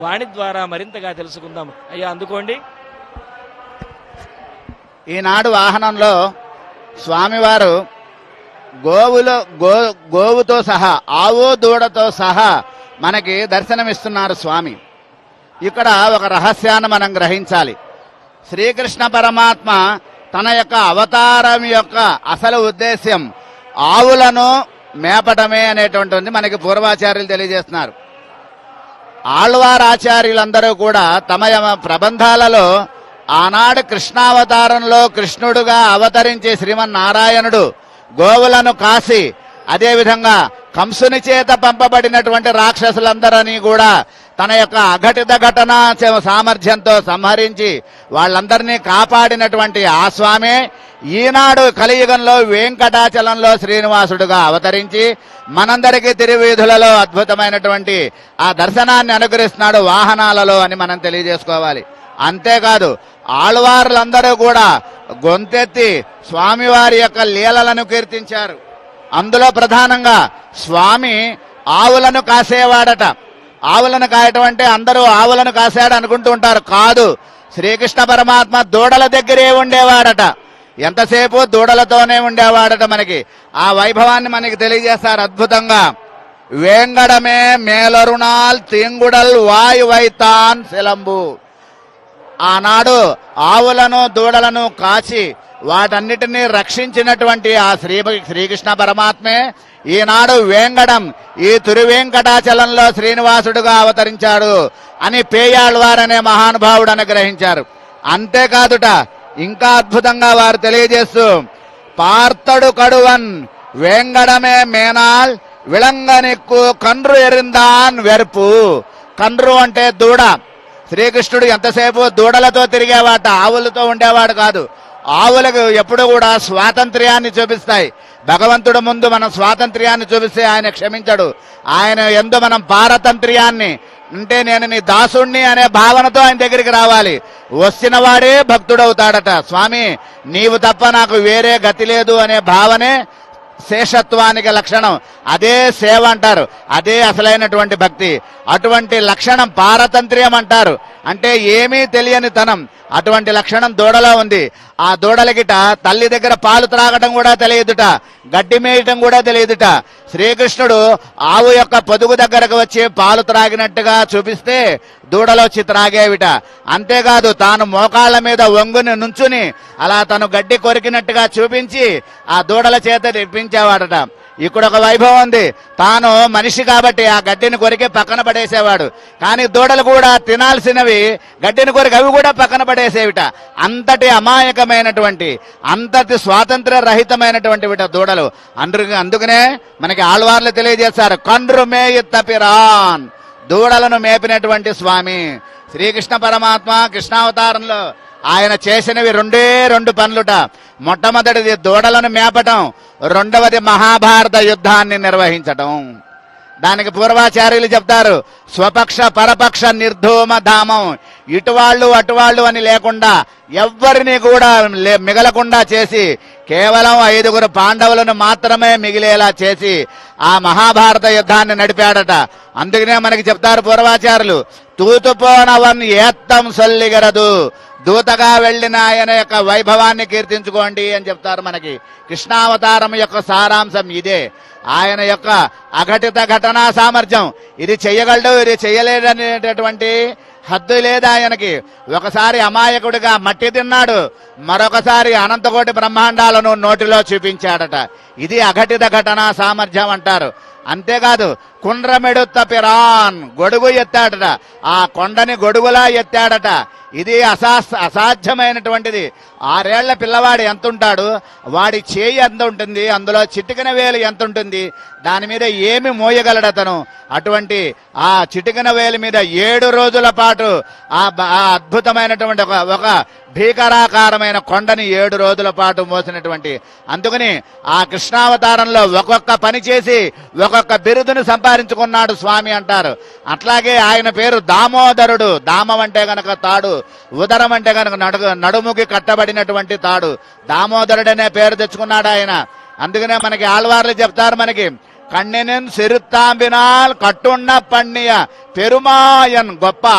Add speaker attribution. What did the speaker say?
Speaker 1: వాణి ద్వారా మరింతగా తెలుసుకుందాం అయ్యా అందుకోండి
Speaker 2: ఈనాడు వాహనంలో స్వామివారు గోవులో గో గోవుతో సహా ఆవు దూడతో సహా మనకి దర్శనమిస్తున్నారు స్వామి ఇక్కడ ఒక రహస్యాన్ని మనం గ్రహించాలి శ్రీకృష్ణ పరమాత్మ తన యొక్క అవతారం యొక్క అసలు ఉద్దేశ్యం ఆవులను మేపటమే అనేటువంటిది మనకి పూర్వాచార్యులు తెలియజేస్తున్నారు ఆళ్వార్ ఆచార్యులందరూ కూడా తమ యమ ప్రబంధాలలో ఆనాడు కృష్ణావతారంలో కృష్ణుడుగా అవతరించే శ్రీమన్నారాయణుడు గోవులను కాసి అదేవిధంగా కంసుని చేత పంపబడినటువంటి రాక్షసులందరినీ కూడా తన యొక్క అఘటిత ఘటన చ- సామర్థ్యంతో సంహరించి వాళ్ళందరినీ కాపాడినటువంటి ఆ స్వామే ఈనాడు కలియుగంలో వెంకటాచలంలో శ్రీనివాసుడుగా అవతరించి మనందరికీ తిరువీధులలో అద్భుతమైనటువంటి ఆ దర్శనాన్ని అనుగ్రహిస్తున్నాడు వాహనాలలో అని మనం తెలియజేసుకోవాలి అంతేకాదు ఆళ్వార్లందరూ కూడా గొంతెత్తి స్వామివారి యొక్క లీలలను కీర్తించారు అందులో ప్రధానంగా స్వామి ఆవులను కాసేవాడట ఆవులను కాయటం అంటే అందరూ ఆవులను కాసాడు అనుకుంటూ ఉంటారు కాదు శ్రీకృష్ణ పరమాత్మ దూడల దగ్గరే ఉండేవాడట ఎంతసేపు దూడలతోనే ఉండేవాడట మనకి ఆ వైభవాన్ని మనకి తెలియజేస్తారు అద్భుతంగా వేంగడమే మేలరుణాల్ తింగుడల్ వాయు వైతాన్ శిలంబు ఆనాడు ఆవులను దూడలను కాచి వాటన్నిటినీ రక్షించినటువంటి ఆ శ్రీ శ్రీకృష్ణ పరమాత్మే ఈనాడు వేంగడం ఈ తిరువేంకటాచలంలో శ్రీనివాసుడుగా అవతరించాడు అని పేయాళ్వారనే మహానుభావుడు అనుగ్రహించారు అంతేకాదుట ఇంకా అద్భుతంగా వారు తెలియజేస్తూ పార్తడు కడువన్ వేంగడమే మేనాల్ విళంగనెక్కు కండ్రు ఎరిందాన్ వెర్పు కండ్రు అంటే దూడ శ్రీకృష్ణుడు ఎంతసేపు దూడలతో తిరిగేవాట ఆవులతో ఉండేవాడు కాదు ఆవులకు ఎప్పుడు కూడా స్వాతంత్ర్యాన్ని చూపిస్తాయి భగవంతుడు ముందు మనం స్వాతంత్ర్యాన్ని చూపిస్తే ఆయన క్షమించడు ఆయన ఎందు మనం పారతంత్ర్యాన్ని అంటే నేను నీ దాసుణ్ణి అనే భావనతో ఆయన దగ్గరికి రావాలి వచ్చిన వాడే భక్తుడవుతాడట స్వామి నీవు తప్ప నాకు వేరే గతి లేదు అనే భావనే శేషత్వానికి లక్షణం అదే సేవ అంటారు అదే అసలైనటువంటి భక్తి అటువంటి లక్షణం పారతంత్ర్యం అంటారు అంటే ఏమీ తెలియని తనం అటువంటి లక్షణం దూడలో ఉంది ఆ దూడలకిట తల్లి దగ్గర పాలు త్రాగటం కూడా తెలియదుట గడ్డి మేయటం కూడా తెలియదుట శ్రీకృష్ణుడు ఆవు యొక్క పొదుగు దగ్గరకు వచ్చి పాలు త్రాగినట్టుగా చూపిస్తే దూడలో వచ్చి త్రాగేవిట అంతేకాదు తాను మోకాళ్ళ మీద వంగుని నుంచుని అలా తను గడ్డి కొరికినట్టుగా చూపించి ఆ దూడల చేత తెప్పించేవాడట ఇక్కడ ఒక వైభవం ఉంది తాను మనిషి కాబట్టి ఆ గడ్డిని కొరికి పక్కన పడేసేవాడు కానీ దూడలు కూడా తినాల్సినవి గడ్డిని కొరికి అవి కూడా పక్కన పడేసేవిట అంతటి అమాయకమైనటువంటి అంతటి స్వాతంత్ర రహితమైనటువంటి విట దూడలు అందు అందుకనే మనకి ఆళ్వార్లు తెలియజేస్తారు కండ్రు మేయి తపిరాన్ దూడలను మేపినటువంటి స్వామి శ్రీకృష్ణ పరమాత్మ కృష్ణావతారంలో ఆయన చేసినవి రెండే రెండు పనులుట మొట్టమొదటిది దూడలను మేపటం రెండవది మహాభారత యుద్ధాన్ని నిర్వహించటం దానికి పూర్వాచార్యులు చెప్తారు స్వపక్ష పరపక్ష నిర్ధూమ ధామం ఇటువాళ్ళు అటువాళ్ళు అని లేకుండా ఎవ్వరిని కూడా లే- మిగలకుండా చేసి కేవలం ఐదుగురు పాండవులను మాత్రమే మిగిలేలా చేసి ఆ మహాభారత యుద్ధాన్ని నడిపాడట అందుకనే మనకి చెప్తారు పూర్వాచారులు తూతుపోనవన్ ఏత్తం సొల్లిగరదు దూతగా వెళ్ళిన ఆయన యొక్క వైభవాన్ని కీర్తించుకోండి అని చెప్తారు మనకి కృష్ణావతారం యొక్క సారాంశం ఇదే ఆయన యొక్క అఘటిత ఘటనా సామర్థ్యం ఇది చెయ్యగలడు ఇది చెయ్యలేదనేటటువంటి హద్దు లేదు ఆయనకి ఒకసారి అమాయకుడిగా మట్టి తిన్నాడు మరొకసారి అనంతకోటి బ్రహ్మాండాలను నోటిలో చూపించాడట ఇది అఘటిత ఘటనా సామర్థ్యం అంటారు అంతేకాదు కుండ్రమెడుత్త పిరాన్ గొడుగు ఎత్తాడట ఆ కొండని గొడుగులా ఎత్తాడట ఇది అసా అసాధ్యమైనటువంటిది ఆరేళ్ల పిల్లవాడు ఎంత ఉంటాడు వాడి చేయి ఎంత ఉంటుంది అందులో చిటికిన వేలు ఎంత ఉంటుంది దాని మీద ఏమి మోయగలడు అతను అటువంటి ఆ చిటికిన వేలు మీద ఏడు రోజుల పాటు ఆ బ- ఆ అద్భుతమైనటువంటి ఒక ఒక భీకరాకారమైన కొండని ఏడు రోజుల పాటు మోసినటువంటి అందుకని ఆ కృష్ణావతారంలో ఒక్కొక్క పని చేసి ఒక్కొక్క బిరుదును సంపాదించుకున్నాడు స్వామి అంటారు అట్లాగే ఆయన పేరు దామోదరుడు దామం అంటే గనక తాడు ఉదరం అంటే గనక నడుగు నడుముకి కట్టబడినటువంటి తాడు దామోదరుడు అనే పేరు తెచ్చుకున్నాడు ఆయన అందుకనే మనకి ఆళ్వార్లు చెప్తారు మనకి కన్నెనిన్ సిరుత్తాంబినాల్ కట్టున్న పన్నియ పెరుమాయన్ గొప్ప